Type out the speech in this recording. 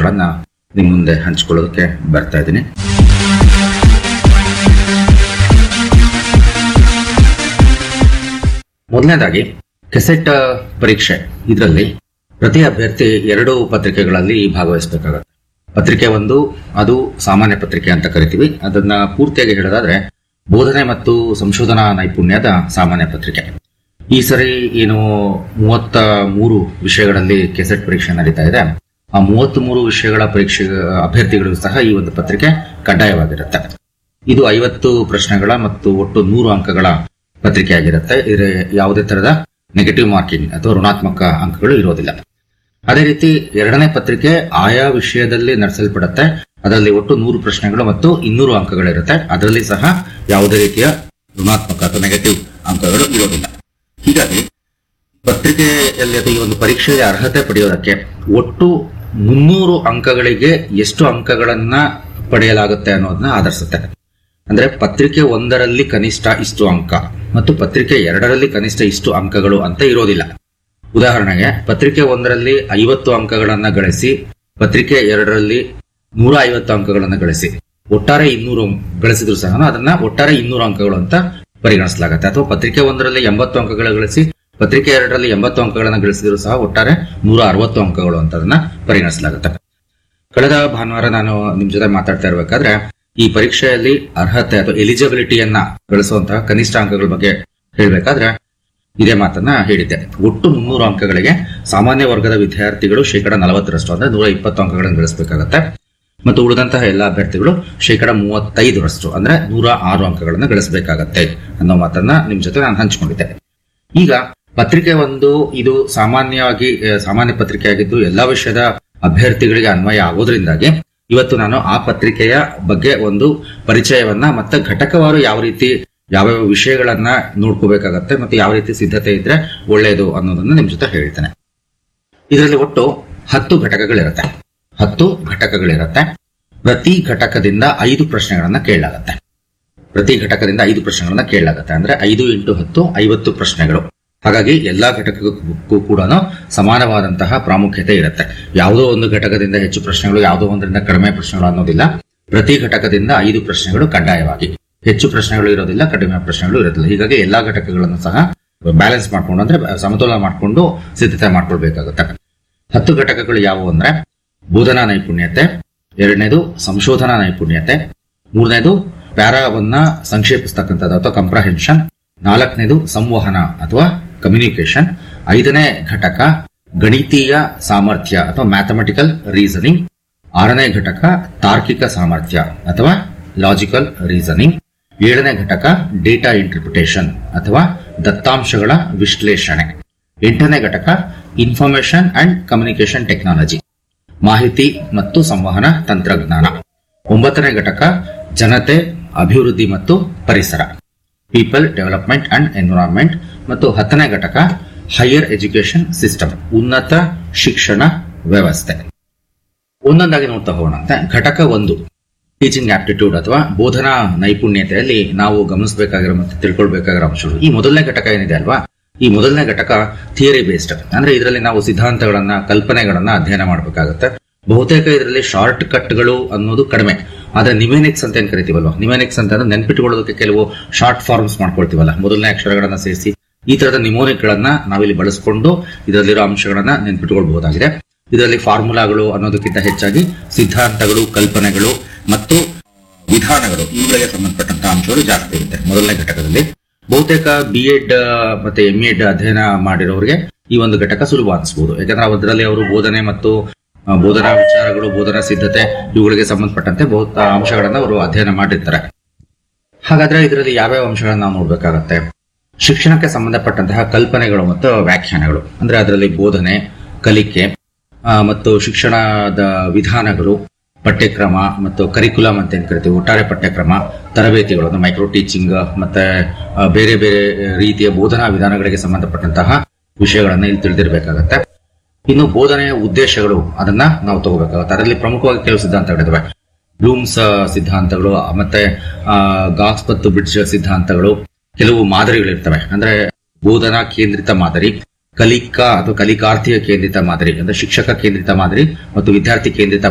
ಅಂಶಗಳನ್ನ ನಿಮ್ ಮುಂದೆ ಹಂಚ್ಕೊಳ್ಳೋದಕ್ಕೆ ಬರ್ತಾ ಇದ್ದೀನಿ ಮೊದಲನೇದಾಗಿ ಕೆಸೆಟ್ ಪರೀಕ್ಷೆ ಇದರಲ್ಲಿ ಪ್ರತಿ ಅಭ್ಯರ್ಥಿ ಎರಡು ಪತ್ರಿಕೆಗಳಲ್ಲಿ ಭಾಗವಹಿಸಬೇಕಾಗುತ್ತೆ ಪತ್ರಿಕೆ ಒಂದು ಅದು ಸಾಮಾನ್ಯ ಪತ್ರಿಕೆ ಅಂತ ಕರಿತೀವಿ ಅದನ್ನ ಪೂರ್ತಿಯಾಗಿ ಹೇಳೋದಾದ್ರೆ ಬೋಧನೆ ಮತ್ತು ಸಂಶೋಧನಾ ನೈಪುಣ್ಯದ ಸಾಮಾನ್ಯ ಪತ್ರಿಕೆ ಈ ಸರಿ ಏನು ಮೂವತ್ತ ಮೂರು ವಿಷಯಗಳಲ್ಲಿ ಕೆಸೆಟ್ ಪರೀಕ್ಷೆ ನಡೀತಾ ಇದೆ ಆ ಮೂವತ್ತ್ ಮೂರು ವಿಷಯಗಳ ಪರೀಕ್ಷೆ ಅಭ್ಯರ್ಥಿಗಳು ಸಹ ಈ ಒಂದು ಪತ್ರಿಕೆ ಕಡ್ಡಾಯವಾಗಿರುತ್ತೆ ಇದು ಐವತ್ತು ಪ್ರಶ್ನೆಗಳ ಮತ್ತು ಒಟ್ಟು ನೂರು ಅಂಕಗಳ ಪತ್ರಿಕೆ ಆಗಿರುತ್ತೆ ಇದರ ಯಾವುದೇ ತರಹದ ನೆಗೆಟಿವ್ ಮಾರ್ಕಿಂಗ್ ಅಥವಾ ಋಣಾತ್ಮಕ ಅಂಕಗಳು ಇರೋದಿಲ್ಲ ಅದೇ ರೀತಿ ಎರಡನೇ ಪತ್ರಿಕೆ ಆಯಾ ವಿಷಯದಲ್ಲಿ ನಡೆಸಲ್ಪಡುತ್ತೆ ಅದರಲ್ಲಿ ಒಟ್ಟು ನೂರು ಪ್ರಶ್ನೆಗಳು ಮತ್ತು ಇನ್ನೂರು ಅಂಕಗಳಿರುತ್ತೆ ಅದರಲ್ಲಿ ಸಹ ಯಾವುದೇ ರೀತಿಯ ಋಣಾತ್ಮಕ ಅಥವಾ ನೆಗೆಟಿವ್ ಅಂಕಗಳು ಇರೋದಿಲ್ಲ ಹೀಗಾಗಿ ಪತ್ರಿಕೆಯಲ್ಲಿ ಅಥವಾ ಈ ಒಂದು ಪರೀಕ್ಷೆಗೆ ಅರ್ಹತೆ ಪಡೆಯೋದಕ್ಕೆ ಒಟ್ಟು ಮುನ್ನೂರು ಅಂಕಗಳಿಗೆ ಎಷ್ಟು ಅಂಕಗಳನ್ನ ಪಡೆಯಲಾಗುತ್ತೆ ಅನ್ನೋದನ್ನ ಆಧರಿಸುತ್ತೆ ಅಂದ್ರೆ ಪತ್ರಿಕೆ ಒಂದರಲ್ಲಿ ಕನಿಷ್ಠ ಇಷ್ಟು ಅಂಕ ಮತ್ತು ಪತ್ರಿಕೆ ಎರಡರಲ್ಲಿ ಕನಿಷ್ಠ ಇಷ್ಟು ಅಂಕಗಳು ಅಂತ ಇರೋದಿಲ್ಲ ಉದಾಹರಣೆಗೆ ಪತ್ರಿಕೆ ಒಂದರಲ್ಲಿ ಐವತ್ತು ಅಂಕಗಳನ್ನ ಗಳಿಸಿ ಪತ್ರಿಕೆ ಎರಡರಲ್ಲಿ ನೂರ ಐವತ್ತು ಅಂಕಗಳನ್ನ ಗಳಿಸಿ ಒಟ್ಟಾರೆ ಇನ್ನೂರು ಗಳಿಸಿದ್ರು ಸಹ ಅದನ್ನ ಒಟ್ಟಾರೆ ಇನ್ನೂರು ಅಂಕಗಳು ಅಂತ ಪರಿಗಣಿಸಲಾಗುತ್ತೆ ಅಥವಾ ಪತ್ರಿಕೆ ಒಂದರಲ್ಲಿ ಎಂಬತ್ತು ಅಂಕಗಳ ಗಳಿಸಿ ಪತ್ರಿಕೆ ಎರಡರಲ್ಲಿ ಎಂಬತ್ತು ಅಂಕಗಳನ್ನ ಗಳಿಸಿದ್ರು ಸಹ ಒಟ್ಟಾರೆ ನೂರ ಅರವತ್ತು ಅಂಕಗಳು ಅಂತ ಅದನ್ನ ಪರಿಗಣಿಸಲಾಗುತ್ತೆ ಕಳೆದ ಭಾನುವಾರ ನಾನು ನಿಮ್ ಜೊತೆ ಮಾತಾಡ್ತಾ ಇರಬೇಕಾದ್ರೆ ಈ ಪರೀಕ್ಷೆಯಲ್ಲಿ ಅರ್ಹತೆ ಅಥವಾ ಎಲಿಜಿಬಿಲಿಟಿಯನ್ನ ಗಳಿಸುವಂತಹ ಕನಿಷ್ಠ ಅಂಕಗಳ ಬಗ್ಗೆ ಹೇಳಬೇಕಾದ್ರೆ ಇದೇ ಮಾತನ್ನ ಹೇಳಿದ್ದೆ ಒಟ್ಟು ಮುನ್ನೂರು ಅಂಕಗಳಿಗೆ ಸಾಮಾನ್ಯ ವರ್ಗದ ವಿದ್ಯಾರ್ಥಿಗಳು ಶೇಕಡ ನಲವತ್ತರಷ್ಟು ಅಂದ್ರೆ ನೂರ ಇಪ್ಪತ್ತು ಅಂಕಗಳನ್ನು ಗಳಿಸಬೇಕಾಗತ್ತೆ ಮತ್ತು ಉಳಿದಂತಹ ಎಲ್ಲ ಅಭ್ಯರ್ಥಿಗಳು ಶೇಕಡ ಮೂವತ್ತೈದರಷ್ಟು ಅಂದ್ರೆ ನೂರ ಆರು ಅಂಕಗಳನ್ನು ಗಳಿಸಬೇಕಾಗತ್ತೆ ಅನ್ನೋ ಮಾತನ್ನ ನಿಮ್ ಜೊತೆ ನಾನು ಹಂಚಿಕೊಂಡಿದ್ದೆ ಈಗ ಪತ್ರಿಕೆ ಒಂದು ಇದು ಸಾಮಾನ್ಯವಾಗಿ ಆ, ಸಾಮಾನ್ಯ ಪತ್ರಿಕೆ ಆಗಿದ್ದು ಎಲ್ಲಾ ವಿಷಯದ ಅಭ್ಯರ್ಥಿಗಳಿಗೆ ಅನ್ವಯ ಆಗೋದ್ರಿಂದಾಗಿ ಇವತ್ತು ನಾನು ಆ ಪತ್ರಿಕೆಯ ಬಗ್ಗೆ ಒಂದು ಪರಿಚಯವನ್ನ ಮತ್ತೆ ಘಟಕವಾರು ಯಾವ ರೀತಿ ಯಾವ್ಯಾವ ವಿಷಯಗಳನ್ನ ನೋಡ್ಕೋಬೇಕಾಗತ್ತೆ ಮತ್ತೆ ಯಾವ ರೀತಿ ಸಿದ್ಧತೆ ಇದ್ರೆ ಒಳ್ಳೆಯದು ಅನ್ನೋದನ್ನ ನಿಮ್ ಜೊತೆ ಹೇಳ್ತೇನೆ ಇದರಲ್ಲಿ ಒಟ್ಟು ಹತ್ತು ಘಟಕಗಳಿರುತ್ತೆ ಹತ್ತು ಘಟಕಗಳಿರುತ್ತೆ ಪ್ರತಿ ಘಟಕದಿಂದ ಐದು ಪ್ರಶ್ನೆಗಳನ್ನ ಕೇಳಲಾಗತ್ತೆ ಪ್ರತಿ ಘಟಕದಿಂದ ಐದು ಪ್ರಶ್ನೆಗಳನ್ನ ಕೇಳಲಾಗತ್ತೆ ಅಂದ್ರೆ ಐದು ಇಂಟು ಹತ್ತು ಐವತ್ತು ಪ್ರಶ್ನೆಗಳು ಹಾಗಾಗಿ ಎಲ್ಲಾ ಘಟಕಕ್ಕೂ ಕೂಡ ಸಮಾನವಾದಂತಹ ಪ್ರಾಮುಖ್ಯತೆ ಇರುತ್ತೆ ಯಾವುದೋ ಒಂದು ಘಟಕದಿಂದ ಹೆಚ್ಚು ಪ್ರಶ್ನೆಗಳು ಯಾವುದೋ ಒಂದರಿಂದ ಕಡಿಮೆ ಪ್ರಶ್ನೆಗಳು ಅನ್ನೋದಿಲ್ಲ ಪ್ರತಿ ಘಟಕದಿಂದ ಐದು ಪ್ರಶ್ನೆಗಳು ಕಡ್ಡಾಯವಾಗಿ ಹೆಚ್ಚು ಪ್ರಶ್ನೆಗಳು ಇರೋದಿಲ್ಲ ಕಡಿಮೆ ಪ್ರಶ್ನೆಗಳು ಇರೋದಿಲ್ಲ ಹೀಗಾಗಿ ಎಲ್ಲಾ ಘಟಕಗಳನ್ನು ಸಹ ಬ್ಯಾಲೆನ್ಸ್ ಮಾಡ್ಕೊಂಡು ಅಂದ್ರೆ ಸಮತೋಲನ ಮಾಡಿಕೊಂಡು ಸಿದ್ಧತೆ ಮಾಡ್ಕೊಳ್ಬೇಕಾಗುತ್ತೆ ಹತ್ತು ಘಟಕಗಳು ಯಾವುವು ಅಂದ್ರೆ ಬೋಧನಾ ನೈಪುಣ್ಯತೆ ಎರಡನೇದು ಸಂಶೋಧನಾ ನೈಪುಣ್ಯತೆ ಮೂರನೇದು ಪ್ಯಾರಾವನ್ನ ಸಂಕ್ಷೇಪಿಸ್ತಕ್ಕಂಥದ್ದು ಅಥವಾ ಕಂಪ್ರಹೆನ್ಷನ್ ನಾಲ್ಕನೇದು ಸಂವಹನ ಅಥವಾ ಕಮ್ಯುನಿಕೇಶನ್ ಐದನೇ ಘಟಕ ಗಣಿತೀಯ ಸಾಮರ್ಥ್ಯ ಅಥವಾ ಮ್ಯಾಥಮೆಟಿಕಲ್ ರೀಸನಿಂಗ್ ಆರನೇ ಘಟಕ ತಾರ್ಕಿಕ ಸಾಮರ್ಥ್ಯ ಅಥವಾ ಲಾಜಿಕಲ್ ರೀಸನಿಂಗ್ ಏಳನೇ ಘಟಕ ಡೇಟಾ ಇಂಟರ್ಪ್ರಿಟೇಷನ್ ಅಥವಾ ದತ್ತಾಂಶಗಳ ವಿಶ್ಲೇಷಣೆ ಎಂಟನೇ ಘಟಕ ಇನ್ಫಾರ್ಮೇಶನ್ ಅಂಡ್ ಕಮ್ಯುನಿಕೇಶನ್ ಟೆಕ್ನಾಲಜಿ ಮಾಹಿತಿ ಮತ್ತು ಸಂವಹನ ತಂತ್ರಜ್ಞಾನ ಒಂಬತ್ತನೇ ಘಟಕ ಜನತೆ ಅಭಿವೃದ್ಧಿ ಮತ್ತು ಪರಿಸರ ಪೀಪಲ್ ಡೆವಲಪ್ಮೆಂಟ್ ಅಂಡ್ ಎನ್ವಿರಾನ್ಮೆಂಟ್ ಮತ್ತು ಹತ್ತನೇ ಘಟಕ ಹೈಯರ್ ಎಜುಕೇಶನ್ ಸಿಸ್ಟಮ್ ಉನ್ನತ ಶಿಕ್ಷಣ ವ್ಯವಸ್ಥೆ ಒಂದೊಂದಾಗಿ ನೋಡ್ತಾ ಹೋಗೋಣ ಅಂತ ಘಟಕ ಒಂದು ಟೀಚಿಂಗ್ ಆಪ್ಟಿಟ್ಯೂಡ್ ಅಥವಾ ಬೋಧನಾ ನೈಪುಣ್ಯತೆಯಲ್ಲಿ ನಾವು ಗಮನಿಸಬೇಕಾಗಿರೋ ಮತ್ತು ತಿಳ್ಕೊಳ್ಬೇಕಾಗಿರೋ ಅಂಶಗಳು ಈ ಮೊದಲನೇ ಘಟಕ ಏನಿದೆ ಅಲ್ವಾ ಈ ಮೊದಲನೇ ಘಟಕ ಥಿಯರಿ ಬೇಸ್ಡ್ ಅಂದ್ರೆ ಇದರಲ್ಲಿ ನಾವು ಸಿದ್ಧಾಂತಗಳನ್ನ ಕಲ್ಪನೆಗಳನ್ನ ಅಧ್ಯಯನ ಮಾಡಬೇಕಾಗುತ್ತೆ ಬಹುತೇಕ ಇದರಲ್ಲಿ ಶಾರ್ಟ್ ಕಟ್ಗಳು ಅನ್ನೋದು ಕಡಿಮೆ ಆದ್ರೆ ನಿಮೆನಿಕ್ಸ್ ಅಂತ ಏನ್ ಕರಿತೀವಲ್ವಾ ನಿಮೆನಿಕ್ಸ್ ಅಂತ ಅಂದ್ರೆ ನೆನ್ಪಿಟ್ಕೊಳ್ಳೋದಕ್ಕೆ ಕೆಲವು ಶಾರ್ಟ್ ಫಾರ್ಮ್ಸ್ ಮಾಡ್ಕೊಳ್ತೀವಲ್ಲ ಮೊದಲನೇ ಅಕ್ಷರಗಳನ್ನ ಸೇರಿಸಿ ಈ ತರದ ನಿಮೋನಿಕ್ಗಳನ್ನ ನಾವಿಲ್ಲಿ ಬಳಸಿಕೊಂಡು ಇದರಲ್ಲಿರೋ ಅಂಶಗಳನ್ನ ನೆನ್ಪಿಟ್ಕೊಳ್ಬಹುದಾಗಿದೆ ಇದರಲ್ಲಿ ಫಾರ್ಮುಲಾಗಳು ಅನ್ನೋದಕ್ಕಿಂತ ಹೆಚ್ಚಾಗಿ ಸಿದ್ಧಾಂತಗಳು ಕಲ್ಪನೆಗಳು ಮತ್ತು ವಿಧಾನಗಳು ಇವುಗಳಿಗೆ ಸಂಬಂಧಪಟ್ಟಂತಹ ಅಂಶಗಳು ಜಾಸ್ತಿ ಇರುತ್ತೆ ಮೊದಲನೇ ಘಟಕದಲ್ಲಿ ಬಹುತೇಕ ಬಿ ಎಡ್ ಮತ್ತೆ ಎಂ ಎಡ್ ಅಧ್ಯಯನ ಮಾಡಿರೋರಿಗೆ ಈ ಒಂದು ಘಟಕ ಸುಲಭ ಅನಿಸಬಹುದು ಯಾಕಂದ್ರೆ ಅದರಲ್ಲಿ ಅವರು ಬೋಧನೆ ಮತ್ತು ಆ, ಬೋಧನಾ ವಿಚಾರಗಳು ಬೋಧನಾ ಸಿದ್ಧತೆ ಇವುಗಳಿಗೆ ಸಂಬಂಧಪಟ್ಟಂತೆ ಬಹುತ ಅಂಶಗಳನ್ನ ಅವರು ಅಧ್ಯಯನ ಮಾಡಿರ್ತಾರೆ ಹಾಗಾದ್ರೆ ಇದರಲ್ಲಿ ಯಾವ್ಯಾವ ಅಂಶಗಳನ್ನ ನಾವು ನೋಡ್ಬೇಕಾಗತ್ತೆ ಶಿಕ್ಷಣಕ್ಕೆ ಸಂಬಂಧಪಟ್ಟಂತಹ ಕಲ್ಪನೆಗಳು ಮತ್ತು ವ್ಯಾಖ್ಯಾನಗಳು ಅಂದ್ರೆ ಅದರಲ್ಲಿ ಬೋಧನೆ ಕಲಿಕೆ ಆ, ಮತ್ತು ಶಿಕ್ಷಣದ ವಿಧಾನಗಳು ಪಠ್ಯಕ್ರಮ ಮತ್ತು ಕರಿಕ್ಯುಲಮ್ ಅಂತ ಏನ್ ಕರಿತೀವಿ ಒಟ್ಟಾರೆ ಪಠ್ಯಕ್ರಮ ತರಬೇತಿಗಳು ಅಂದ್ರೆ ಮೈಕ್ರೋ ಟೀಚಿಂಗ್ ಮತ್ತೆ ಆ, ಬೇರೆ ಬೇರೆ ರೀತಿಯ ಬೋಧನಾ ವಿಧಾನಗಳಿಗೆ ಸಂಬಂಧಪಟ್ಟಂತಹ ವಿಷಯಗಳನ್ನ ಇಲ್ಲಿ ತಿಳಿದಿರಬೇಕಾಗತ್ತೆ ಇನ್ನು ಬೋಧನೆಯ ಉದ್ದೇಶಗಳು ಅದನ್ನ ನಾವು ತಗೋಬೇಕಾಗುತ್ತೆ ಅದರಲ್ಲಿ ಪ್ರಮುಖವಾಗಿ ಕೆಲವು ಸಿದ್ಧಾಂತಗಳಿದಾವೆ ಬ್ಲೂಮ್ಸ್ ಆ, ಸಿದ್ಧಾಂತಗಳು ಮತ್ತೆ ಆ, ಗಾಕ್ಸ್ ಮತ್ತು ಬ್ರಿಡ್ಜ್ ಸಿದ್ಧಾಂತಗಳು ಕೆಲವು ಮಾದರಿಗಳಿರ್ತವೆ ಅಂದ್ರೆ ಬೋಧನಾ ಕೇಂದ್ರಿತ ಮಾದರಿ ಕಲಿಕಾ ಅಥವಾ ಕಲಿಕಾರ್ಥಿಯ ಕೇಂದ್ರಿತ ಮಾದರಿ ಅಂದ್ರೆ ಶಿಕ್ಷಕ ಕೇಂದ್ರಿತ ಮಾದರಿ ಮತ್ತು ವಿದ್ಯಾರ್ಥಿ ಕೇಂದ್ರಿತ